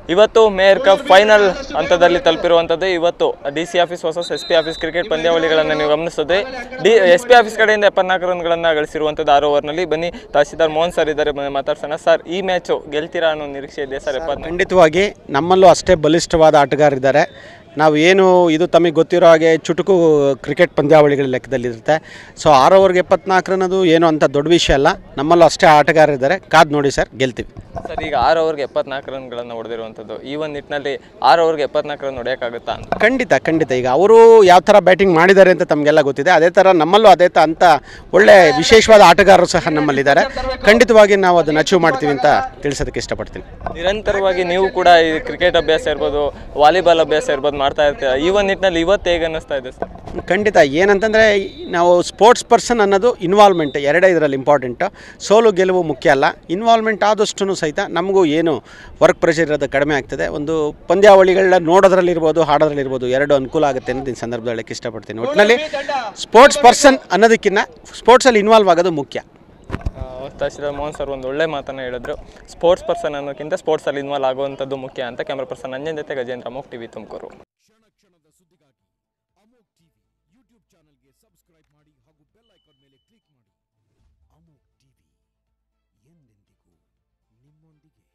ಇವತ್ತು mayor cup final ಹಂತದಲ್ಲಿ ತಲುಪಿರುವಂಥದ್ದು ಇವತ್ತು D C office versus S P office cricket ಪಂದ್ಯಾವಳಿಗಳನ್ನು ನೀವು ಗಮನಿಸದೆ ಡಿ ಎಸ್ ಪಿ ಆಫೀಸ್ ಕಡೆಯಿಂದ ಎಪ್ಪತ್ನಾಲ್ಕು ರನ್ಗಳನ್ನು ಗಳಿಸಿರುವಂಥದ್ದು ಆರು ಓವರ್ನಲ್ಲಿ ಬನ್ನಿ ತಹಸೀಲ್ದಾರ್ ಮೋಹನ್ ಸರ್ ಇದ್ದಾರೆ ಬನ್ನಿ ಮಾತಾಡ್ಸೋಣ ಸರ್ ಈ ಮ್ಯಾಚು ಗೆಲ್ತೀರಾ ಅನ್ನೋ ನಿರೀಕ್ಷೆ ಇದೆ ಸರ್ ಎಪ್ಪತ್ನಾಲ್ಕು ಖಂಡಿತವಾಗಿ ನಮ್ಮಲ್ಲೂ ಅಷ್ಟೇ ಬಲಿಷ್ಠವಾದ ಆಟಗಾರರಿದ್ದಾರೆ ನಾವು ಏನು ಇದು ತಮಗೆ ಗೊತ್ತಿರೋ ಹಾಗೆ ಚುಟುಕು ಕ್ರಿಕೆಟ್ ಪಂದ್ಯಾವಳಿಗಳ ಲೆಕ್ಕದಲ್ಲಿರುತ್ತೆ ಸೊ ಆರು ಓವರ್ಗೆ ಎಪ್ಪತ್ನಾಲ್ಕು ಅನ್ನೋದು ಏನು ಅಂತ ದೊಡ್ಡ ವಿಷಯ ಅಲ್ಲ ನಮ್ಮಲ್ಲೂ ಅಷ್ಟೇ ಆಟಗಾರರಿದ್ದಾರೆ ಕಾದು ನೋಡಿ ಸರ್ ಗೆಲ್ತೀವಿ ಸರ್ ಈಗ ಆರು ಓವರ್ಗೆ ಎಪ್ಪತ್ನಾಲ್ಕು ರನ್ಗಳನ್ನು ಹೊಡೆದಿರುವಂಥದ್ದು ಈ ಒಂದು ನಿಟ್ಟಿನಲ್ಲಿ ಆರು ಓವರ್ಗೆ ಎಪ್ಪತ್ನಾಲ್ಕು ರನ್ ಹೊಡೆಯೋಕ್ಕಾಗುತ್ತಾ ಅಂತ ಖಂಡಿತ ಖಂಡಿತ ಈಗ ಅವರು ಯಾವ ಥರ ಬ್ಯಾಟಿಂಗ್ ಮಾಡಿದ್ದಾರೆ ಅಂತ ತಮಗೆಲ್ಲ ಗೊತ್ತಿದೆ ಅದೇ ಥರ ನಮ್ಮಲ್ಲೂ ಅದೇ ತ ಅಂತ ಒಳ್ಳೆ ವಿಶೇಷವಾದ ಆಟಗಾರರು ಸಹ ನಮ್ಮಲ್ಲಿದ್ದಾರೆ ಖಂಡಿತವಾಗಿ ನಾವು ಅದನ್ನು ಅಚೀವ್ ಮಾಡ್ತೀವಿ ಅಂತ ತಿಳಿಸೋದಕ್ಕೆ ಇಷ್ಟಪಡ್ತೀನಿ ನಿರಂತರವಾಗಿ ನೀವು ಕೂಡ ಈ ಕ್ರಿಕೆಟ್ ಅಭ್ಯಾಸ ಇರ್ಬೋದು ವಾಲಿಬಾಲ್ ಅಭ್ಯಾಸ ಇರ್ಬೋದು ಮಾಡ್ತಾ ಇರ್ತೀರ ಈ ಒಂದು ನಿಟ್ಟಿನಲ್ಲಿ ಇವತ್ತು ಹೇಗೆ ಅನ್ನಿಸ್ತಾ ಇದೆ ಸರ್ ಖಂಡಿತ ಏನಂತಂದರೆ ನಾವು ಸ್ಪೋರ್ಟ್ಸ್ ಪರ್ಸನ್ ಅನ್ನೋದು ಇನ್ವಾಲ್ವ್ಮೆಂಟ್ ಎರಡೇ ಇದರಲ್ಲಿ ಇಂಪಾರ್ಟೆಂಟು ಸೋಲು ಗೆಲುವು ಮುಖ್ಯ ಅಲ್ಲ ಇನ್ವಾಲ್ವ್ಮೆಂಟ್ ಆದಷ್ಟು ಸಹಿತ ನಮಗೂ ಏನು ವರ್ಕ್ ಪ್ರೆಷರ್ ಇರೋದು ಕಡಿಮೆ ಆಗ್ತದೆ ಒಂದು ಪಂದ್ಯಾವಳಿಗಳನ್ನ ನೋಡೋದ್ರಲ್ಲಿರ್ಬೋದು ಹಾಡೋದ್ರಲ್ಲಿರ್ಬೋದು ಎರಡು ಅನುಕೂಲ ಆಗುತ್ತೆ ಅನ್ನೋದು ಈ ಸಂದರ್ಭದಲ್ಲಿ ಹೇಳಕ್ಕೆ ಇಷ್ಟಪಡ್ತೀನಿ ಒಟ್ಟಿನಲ್ಲಿ ಸ್ಪೋರ್ಟ್ಸ್ ಪರ್ಸನ್ ಅನ್ನೋದಕ್ಕಿಂತ ಸ್ಪೋರ್ಟ್ಸಲ್ಲಿ ಇನ್ವಾಲ್ವ್ ಆಗೋದು ಮುಖ್ಯ ಆ, ತಹಶೀಲ್ದಾರ್ ಮೋಹನ್ ಸರ್ ಒಂದು ಒಳ್ಳೆ ಮಾತನ್ನು ಹೇಳಿದ್ರು ಸ್ಪೋರ್ಟ್ಸ್ ಪರ್ಸನ್ ಅನ್ನೋಕ್ಕಿಂತ ಸ್ಪೋರ್ಟ್ಸಲ್ಲಿ ಇನ್ವಾಲ್ವ್ ಆಗುವಂಥದ್ದು ಮುಖ್ಯ ಅಂತ ಕ್ಯಾಮ್ರಾ ಪರ್ಸನ್ ಅಂಜನ್ ಜೊತೆ ಗಜೇಂದ್ರ ಅಮೋಕ್ ಟಿವಿ ತುಮಕೂರು ಯೂಟ್ಯೂಬ್ ಚಾನಲ್ಗೆ ಸಬ್ಸ್ಕ್ರೈಬ್ ಮಾಡಿ ಹಾಗೂ ಬೆಲ್ ಐಕಾನ್ ಮೇಲೆ ಕ್ಲಿಕ್ ಮಾಡಿ ಅಮೋಕ್ ಟಿವಿ ಎಂದೆಂದಿಗೂ ನಿಮ್ಮೊಂದಿಗೆ